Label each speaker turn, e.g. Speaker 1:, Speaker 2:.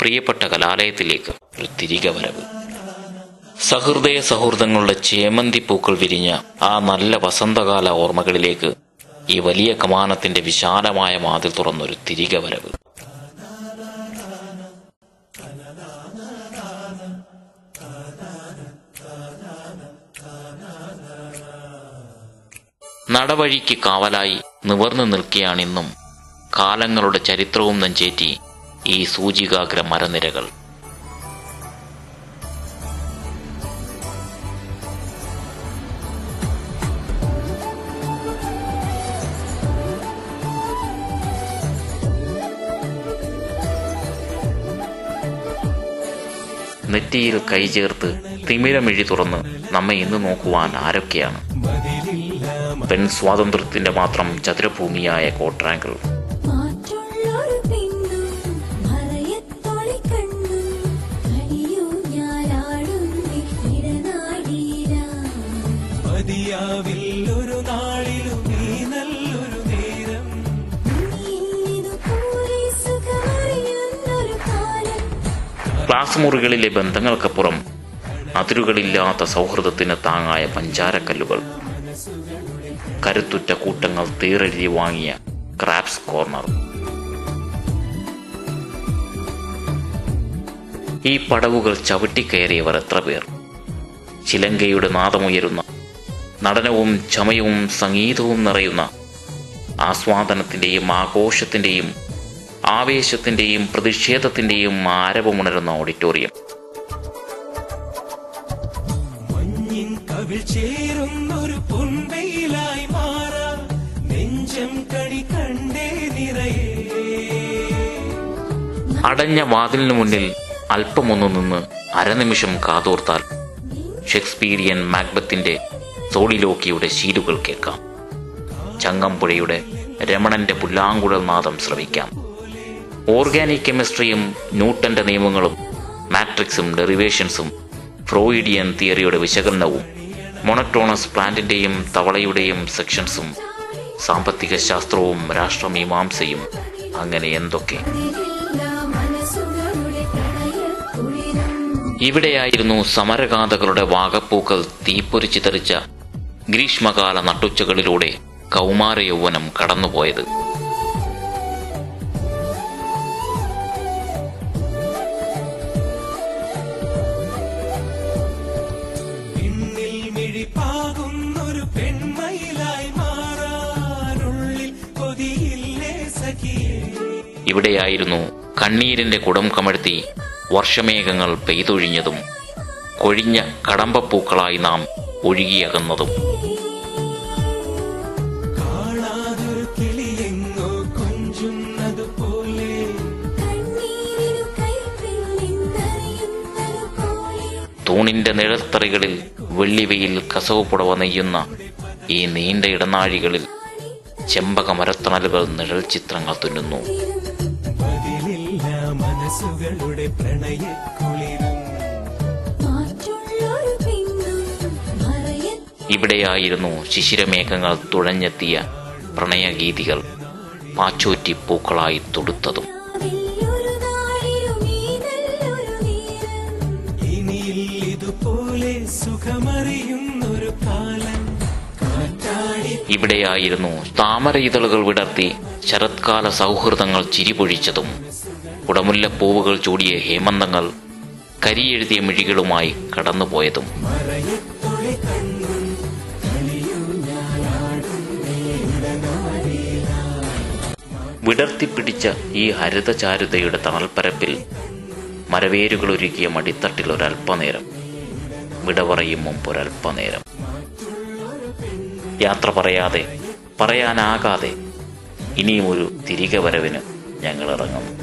Speaker 1: പ്രിയപ്പെട്ട കലാലയത്തിലേക്ക് ഒരു തിരികെ വരവ് സഹൃദയ സൗഹൃദങ്ങളുടെ ചേമന്തി പൂക്കൾ വിരിഞ്ഞ ആ നല്ല വസന്തകാല ഓർമ്മകളിലേക്ക് ഈ വലിയ കമാനത്തിന്റെ വിശാലമായ വാതിൽ തുറന്നൊരു തിരികെ വരവ് നടവഴിക്ക് കാവലായി നിവർന്നു നിൽക്കുകയാണിന്നും കാലങ്ങളുടെ ചരിത്രവും നെഞ്ചേറ്റി ഈ സൂചികാഗ്ര മരനിരകൾ നെറ്റിയിൽ കൈചേർത്ത് തിമിരമിഴി തുറന്ന് നമ്മെ ഇന്ന് നോക്കുവാൻ ആരൊക്കെയാണ് പെൺ സ്വാതന്ത്ര്യത്തിന്റെ മാത്രം ചതുരഭൂമിയായ കോട്രാങ്കിൾ
Speaker 2: മാറ്റുള്ളൊരു പെണ്ണും മറയത്തൊളി കണ്ണും കളിയൂ ഞാനാടുന്നേ ഇടനാടീരാ
Speaker 3: മതിയാവിൽ ഒരു നാളിലും ഈ നല്ലൊരു നേരം
Speaker 2: ഇന്നിതുപോലെ സുഖമറിയുന്നൊരു കാലം
Speaker 1: ക്ലാസ് മുറികളിലെ ബന്ധങ്ങൾക്കപ്പുറം അതിരുകളില്ലാത്ത സൗഹൃദത്തിന് താങ്ങായ പഞ്ചാരക്കല്ലുകൾ കരുത്തുറ്റ കൂട്ടങ്ങൾ തീരെഴുതി വാങ്ങിയ ക്രാപ്സ് കോർണർ ഈ പടവുകൾ ചവിട്ടിക്കയറിയവർ എത്ര പേർ ചിലങ്കയുടെ നാദമുയരുന്ന നടനവും ചമയവും സംഗീതവും നിറയുന്ന ആസ്വാദനത്തിന്റെയും ആഘോഷത്തിന്റെയും ആവേശത്തിന്റെയും പ്രതിഷേധത്തിന്റെയും ആരവമുണരുന്ന ഓഡിറ്റോറിയം
Speaker 3: മഞ്ഞിൻ കവിൾ ചേരുന്നൊരു പൊൻവെയിലായി മാറാ നെഞ്ചം കടി കണ്ടേ നിറയേ
Speaker 1: അടഞ്ഞ വാതിലിനു മുന്നിൽ അല്പമൊന്നു നിന്ന് അരനിമിഷം കാതോർത്താൽ ഷേക്സ്പീരിയൻ മാക്ബത്തിന്റെ സോളിലോക്കിയുടെ ശീലുകൾ കേൾക്കാം ചങ്ങമ്പുഴയുടെ രമണന്റെ പുല്ലാങ്കുഴൽ നാദം ശ്രവിക്കാം ഓർഗാനിക് കെമിസ്ട്രിയും ന്യൂട്ടന്റെ നിയമങ്ങളും മാട്രിക്സും ഡെറിവേഷൻസും ഫ്രോയിഡിയൻ തിയറിയുടെ വിശകലനവും മൊണക്ടോണസ് പ്ലാന്റിന്റെയും തവളയുടെയും സെക്ഷൻസും സാമ്പത്തിക ശാസ്ത്രവും രാഷ്ട്രമീമാംസയും അങ്ങനെ എന്തൊക്കെ
Speaker 2: ഇതിലില്ല മനസ്സുകളുടെ പ്രണയക്കുളിരും
Speaker 1: ഇവിടെയായിരുന്നു സമരഗാഥകളുടെ വാഗപ്പൂക്കൾ തീപ്പൊരിച്ചു തെറിച്ച ഗ്രീഷ്മകാല നട്ടുച്ചകളിലൂടെ കൗമാര യൗവനം കടന്നുപോയത്
Speaker 3: പിന്നിൽ മിഴിപ്പാകുന്നൊരു പെൺമയിലായി മാറാനുള്ളിൽ കൊതിയില്ലേ സഖിയേ
Speaker 1: ഇവിടെയായിരുന്നു കണ്ണീരിന്റെ കുടം കമഴ്ത്തി വർഷമേഘങ്ങൾ പെയ്തൊഴിഞ്ഞതും കൊഴിഞ്ഞ കടമ്പപ്പൂക്കളായി നാം ഒഴുകിയകന്നതും
Speaker 3: കാണാതൊരു കിളിയെങ്ങോ കൊഞ്ചുന്നതുപോലെ
Speaker 2: കണ്ണീരിനു കൈപ്പിൽ നിന്നറിയുന്നതുപോലെ
Speaker 1: തൂണിന്റെ നിഴൽത്തറികളിൽ വെള്ളിവെയിൽ കസവ് പുടവ നെയ്യുന്ന ഈ നീണ്ട ഇടനാഴികളിൽ ചെമ്പക മരത്തണലുകൾ നിഴൽ ചിത്രങ്ങൾ തുന്നുന്നു
Speaker 3: ബതിലില്ല മനസ്സുകളുടെ പ്രണയക്കുളിരും
Speaker 2: മാറ്റുള്ളൊരു പെണ്ണും മറയത്തൊളി
Speaker 1: ഇവിടെയായിരുന്നു ശിശിരമേഘങ്ങൾ തുഴഞ്ഞെത്തിയ പ്രണയഗീതികൾ പാച്ചോറ്റി പൂക്കളായി തൊടുത്തതും
Speaker 2: ഒരു നാളിലും ഈ നല്ലൊരു നേരം
Speaker 3: ഇനിയിൽ ഇതുപോലെ സുഖമറിയുന്നൊരു കാലം കാറ്റാടി
Speaker 1: ഇവിടെയായിരുന്നു താമര ഇതളുകൾ വിടർത്തി ശരത്കാല സൗഹൃദങ്ങൾ ചിരിപൊഴിച്ചതും കുടമുല്ലപ്പൂവുകൾ ചൂടിയ ഹേമന്തങ്ങൾ കരിയെഴുതിയ മിഴികളുമായി കടന്നുപോയതും
Speaker 3: മറയത്തൊളി കണ്ണും കളിയൂ
Speaker 1: വിടർത്തിപ്പിടിച്ച ഈ ഹരിതചാരുതയുടെ തണൽപ്പരപ്പിൽ മരവേരുകൾ ഒരുക്കിയ മടിത്തട്ടിൽ ഒരല്പനേരം വിട പറയും മുമ്പ് ഒരല്പനേരം യാത്ര പറയാതെ പറയാനാകാതെ ഇനിയും ഒരു തിരികെ വരവിന് ഞങ്ങൾ ഇറങ്ങുന്നു